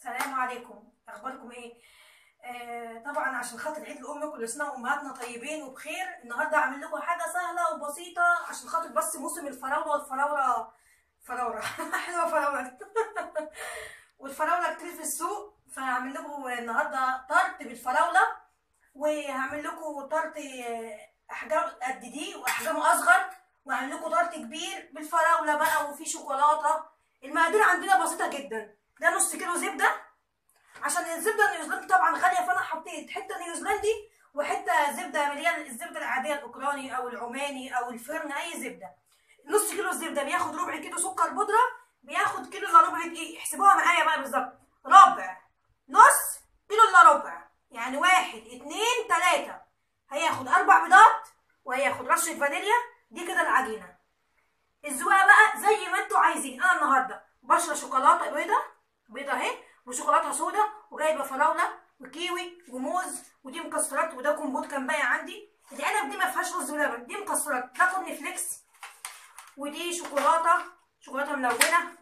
السلام عليكم اخباركم ايه آه طبعا عشان خاطر عيد الام كل سنه وامهاتنا طيبين وبخير النهارده هعمل لكم حاجه سهله وبسيطه عشان خاطر بس موسم الفراوله والفراوله فراوله حلوه فراوله والفراوله كتير في السوق فهعمل لكم النهارده طرت بالفراوله وهعمل لكم طرت آه، احجام قد دي واحجام اصغر وهعمل لكم طرت كبير بالفراوله بقى وفي شوكولاته المقادير عندنا بسيطه جدا ده نص كيلو زبده عشان الزبده النيوزيلندي طبعا غاليه فانا حطيت حته نيوزيلندي وحته زبده اللي هي الزبده العاديه الاوكراني او العماني او الفرن اي زبده نص كيلو الزبده بياخد ربع كيلو سكر بودره بياخد كيلو الا ربع دقيق احسبوها معايا بقى بالظبط ربع نص كيلو الا ربع يعني واحد اتنين تلاته هياخد اربع بيضات وهياخد رشه فانيليا دي كده العجينه الزوايا بقى زي ما انتوا عايزين انا النهارده بشرة شوكولاته بيضه بيضه اهي وشوكولاته سودا وجايبه فراوله وكيوي وموز ودي مكسرات وده كومبوت كان باقي عندي العنب دي ما فيهاش رز ولبن دي مكسرات ده كورن فليكس ودي شوكولاته شوكولاته ملونه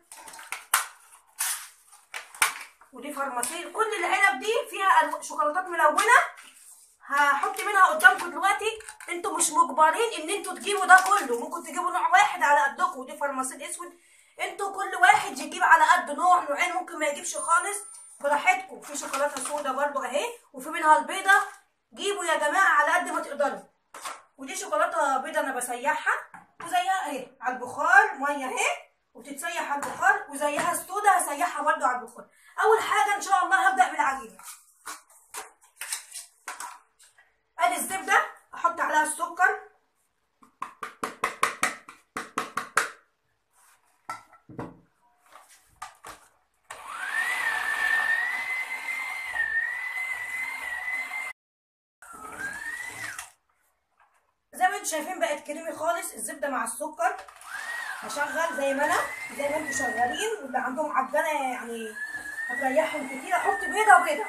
ودي فارماسيل كل العنب دي فيها ألو- شوكولاتات ملونه هحط منها قدامكم دلوقتي انتوا مش مجبرين ان انتوا تجيبوا ده كله ممكن تجيبوا نوع واحد على قدكم ودي فارماسيل اسود انتوا كل واحد يجيب على قد نوع نوعين ممكن ما يجيبش خالص براحتكم في شوكولاته سودا برضو اهي وفي منها البيضه جيبوا يا جماعه على قد ما تقدروا ودي شوكولاته بيضه انا بسيحها وزيها اهي على البخار ميه اهي وتتسيح على البخار وزيها السودا هسيحها برضو على البخار اول حاجه ان شاء الله هبدا بالعجينه ادي الزبده احط عليها السكر زي ما انتم شايفين بقت كريمي خالص الزبده مع السكر هشغل زي ما انا زي ما انتم شغالين واللي عندهم عجانه يعني هتريحهم كتير احط بيضه وبيضه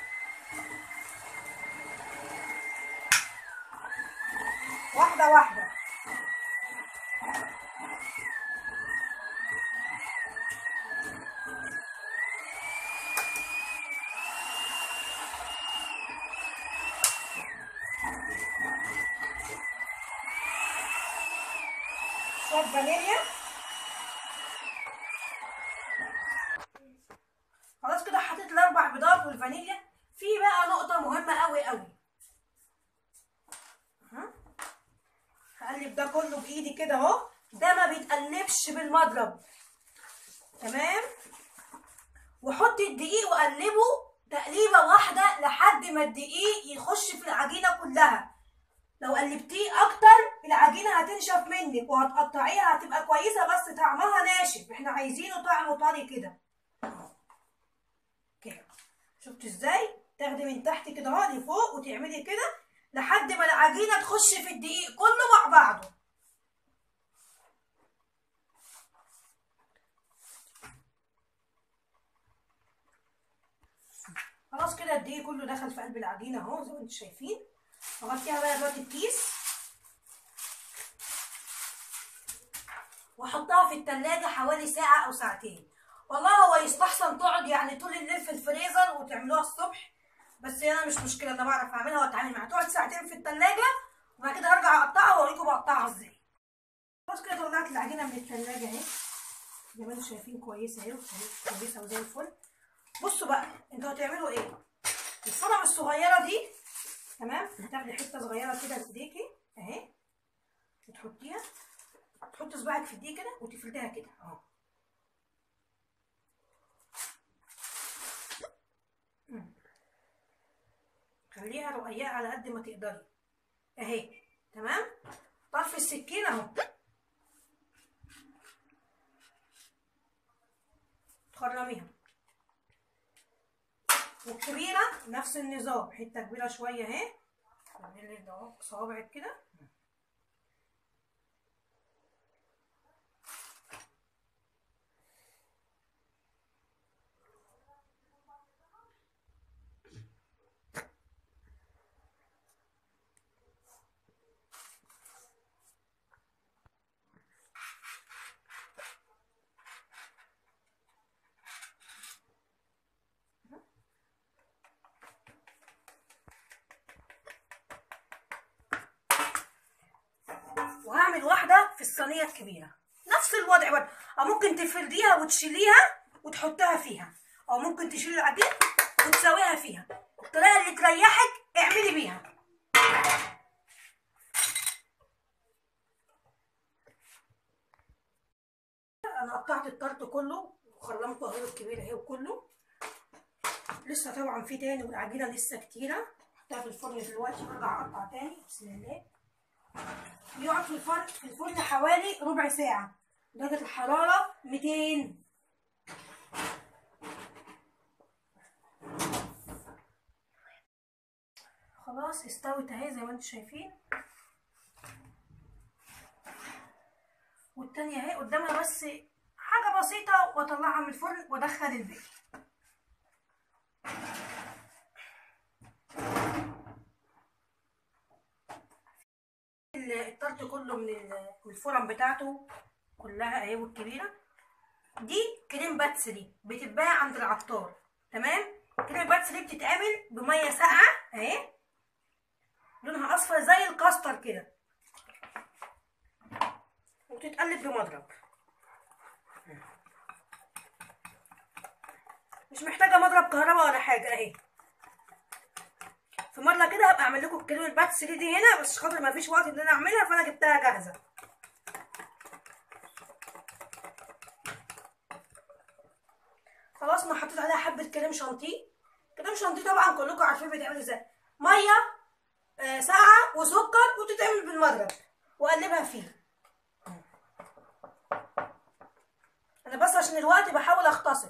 واحده واحده شويه فانيليا خلاص كده حطيت الاربع بيضات والفانيليا في بقى نقطه مهمه قوي قوي ها؟ هقلب ده كله بايدي كده اهو ده ما بيتقلبش بالمضرب تمام وحط الدقيق وقلبه تقليبه واحده لحد ما الدقيق يخش في العجينه كلها لو قلبتيه اكتر العجينه هتنشف منك وهتقطعيها هتبقى كويسه بس طعمها ناشف احنا عايزينه طعمه طري كده كده شفت ازاي تاخدي من تحت كده اهو لفوق وتعملي كده لحد ما العجينه تخش في الدقيق كله مع بعضه خلاص كده الدقيق كله دخل في قلب العجينه اهو زي ما انتم شايفين اغطيها بقى دلوقتي بكيس واحطها في التلاجة حوالي ساعة أو ساعتين والله هو يستحسن تقعد يعني طول الليل في الفريزر وتعملوها الصبح بس أنا مش مشكلة أنا بعرف أعملها وأتعامل معاها تقعد ساعتين في التلاجة وبعد كده أرجع أقطعها وأوريكم بقطعها إزاي خلاص كده طلعت العجينة من التلاجة أهي زي ما انتم شايفين كويسة أهي كويسة وزي الفل بصوا بقى انتوا هتعملوا إيه الصنم الصغيرة دي تمام هتاخدي حته صغيره كده بايديكي اهي وتحطيها تحطي صباعك في دي كده وتفرديها كده اهو مم. خليها رقيقه على قد ما تقدري اهي تمام طرف السكينه اهو تخرميها والكبيرة نفس النظام حتة كبيرة شوية اهي تعملي ده اهو صوابعك كده في الصينيه الكبيره نفس الوضع برضه او ممكن تفرديها وتشيليها وتحطها فيها او ممكن تشيلي العجين وتسويها فيها الطريقه اللي تريحك اعملي بيها انا قطعت الطرد كله وخرمته اهو الكبير اهي وكله لسه طبعا في تاني والعجينه لسه كتيره احطها في الفرن دلوقتي وارجع اقطع تاني بسم الله يقعد في الفرن في الفرن حوالي ربع ساعه درجه الحراره 200 خلاص استوت اهي زي ما انتم شايفين والتانية اهي قدامها بس حاجة بسيطة واطلعها من الفرن وادخل الباقي الطرد كله من من الفرن بتاعته كلها اهي والكبيرة دي كريم باتسري بتتباع عند العطار تمام كريم باتسري بتتعمل بمية ساقعة اهي لونها اصفر زي الكاستر كده وتتقلب بمضرب مش محتاجه مضرب كهرباء ولا حاجه اهي في مره كده هبقى اعمل لكم الكريم الباتس دي هنا بس خاطر ما فيش وقت ان انا اعملها فانا جبتها جاهزه خلاص انا حطيت عليها حبه كريم شانتيه كريم شانتيه طبعا كلكم عارفين بيتعمل ازاي ميه آه ساقعه وسكر وتتعمل بالمضرب واقلبها فيه انا بس عشان الوقت بحاول اختصر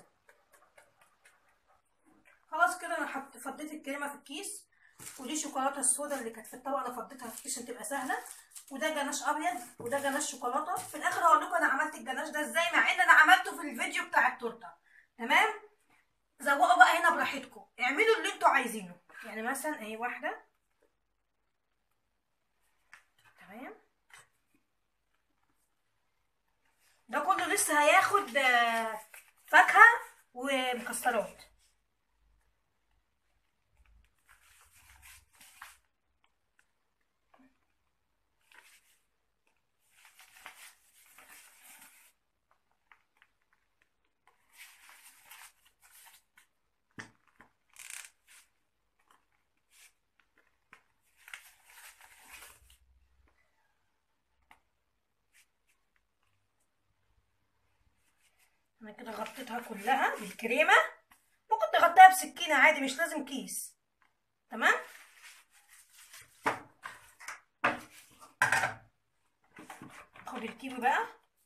خلاص كده انا حط فضيت الكريمه في الكيس ودي الشوكولاته السوداء اللي كانت في الطبق انا فضيتها في الكيس عشان تبقى سهله وده جناش ابيض وده جناش شوكولاته في الاخر هقول لكم انا عملت الجناش ده ازاي مع ان انا عملته في الفيديو بتاع التورته تمام زوقوا بقى هنا براحتكم اعملوا اللي انتوا عايزينه يعني مثلا اهي واحده تمام ده كله لسه هياخد فاكهه ومكسرات انا كده غطيتها كلها بالكريمه ممكن تغطيها بسكينه عادي مش لازم كيس تمام خد الكيوي بقى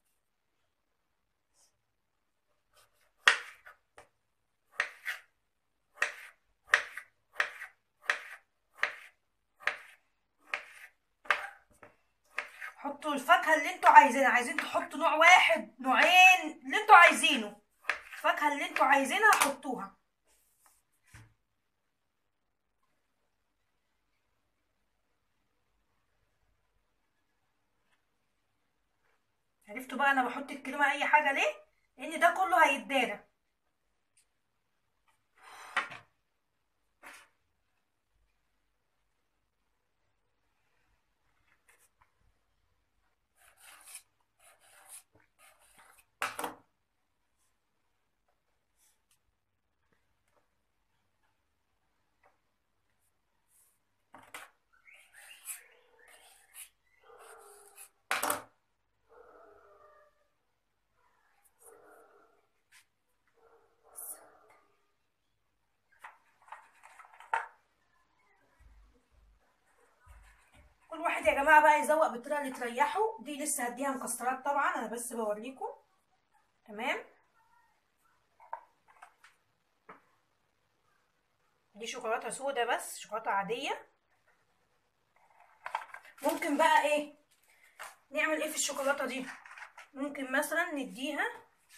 حطوا الفاكهه اللي انتوا عايزينها عايزين تحطوا نوع واحد نوعين اللي انتوا عايزينه الفاكهه اللي انتوا عايزينها حطوها عرفتوا بقى انا بحط الكريمه اي حاجه ليه لان ده كله هيتدارى كل واحد يا جماعه بقى يزوق بالطريقه اللي تريحه دي لسه هديها مكسرات طبعا انا بس بوريكم تمام دي شوكولاته سودا بس شوكولاته عاديه ممكن بقى ايه نعمل ايه في الشوكولاته دي ممكن مثلا نديها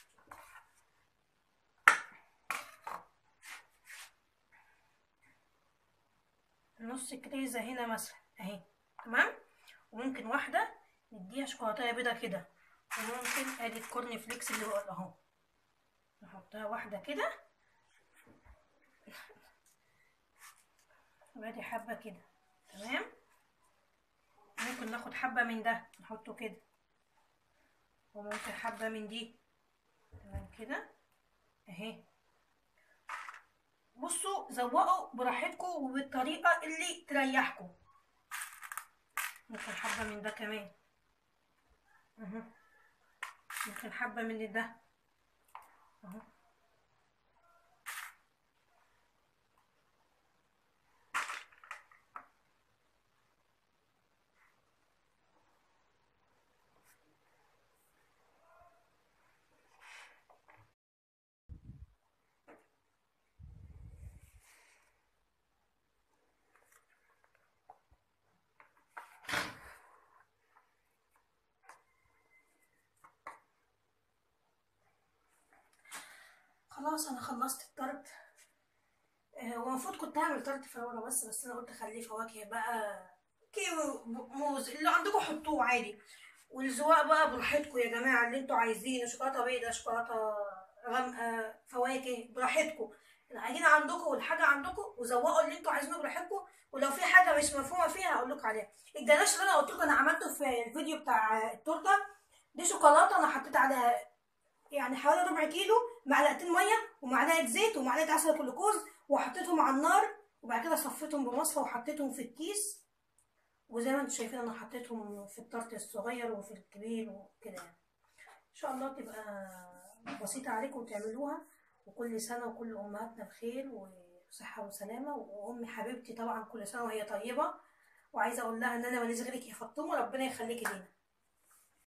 نص كريزه هنا مثلا اهي تمام وممكن واحده نديها شوكولاته بيضه كده وممكن ادي الكورن فليكس اللي بقول اهو نحطها واحده كده وادي حبه كده تمام ممكن ناخد حبه من ده نحطه كده وممكن حبة من دي تمام كده اهي بصوا زوقوا براحتكم وبالطريقة اللي تريحكم ممكن حبة من ده كمان اهو ممكن حبة من ده اهو خلاص انا خلصت الطرد آه، هو المفروض كنت هعمل طرد فراولة بس بس انا قلت اخليه فواكه بقى كيوي موز اللي عندكم حطوه عادي والزواق بقى براحتكم يا جماعه اللي انتوا عايزينه شوكولاته بيضاء شوكولاته غامقه فواكه براحتكم العجينه عندكم والحاجه عندكم وزوقوا اللي انتوا عايزينه براحتكم ولو في حاجه مش مفهومه فيها هقول لكم عليها الجلاش اللي انا قلت لكم انا عملته في الفيديو بتاع التورته دي شوكولاته انا حطيت عليها يعني حوالي ربع كيلو معلقتين ميه ومعلقه زيت ومعلقه عسل جلوكوز وحطيتهم على النار وبعد كده صفيتهم بمصفى وحطيتهم في الكيس وزي ما انتم شايفين انا حطيتهم في الطرت الصغير وفي الكبير وكده يعني ان شاء الله تبقى بسيطه عليكم وتعملوها وكل سنه وكل امهاتنا بخير وصحه وسلامه وامي حبيبتي طبعا كل سنه وهي طيبه وعايزه اقول لها ان انا ماليش غيرك يا فاطمه ربنا يخليكي لينا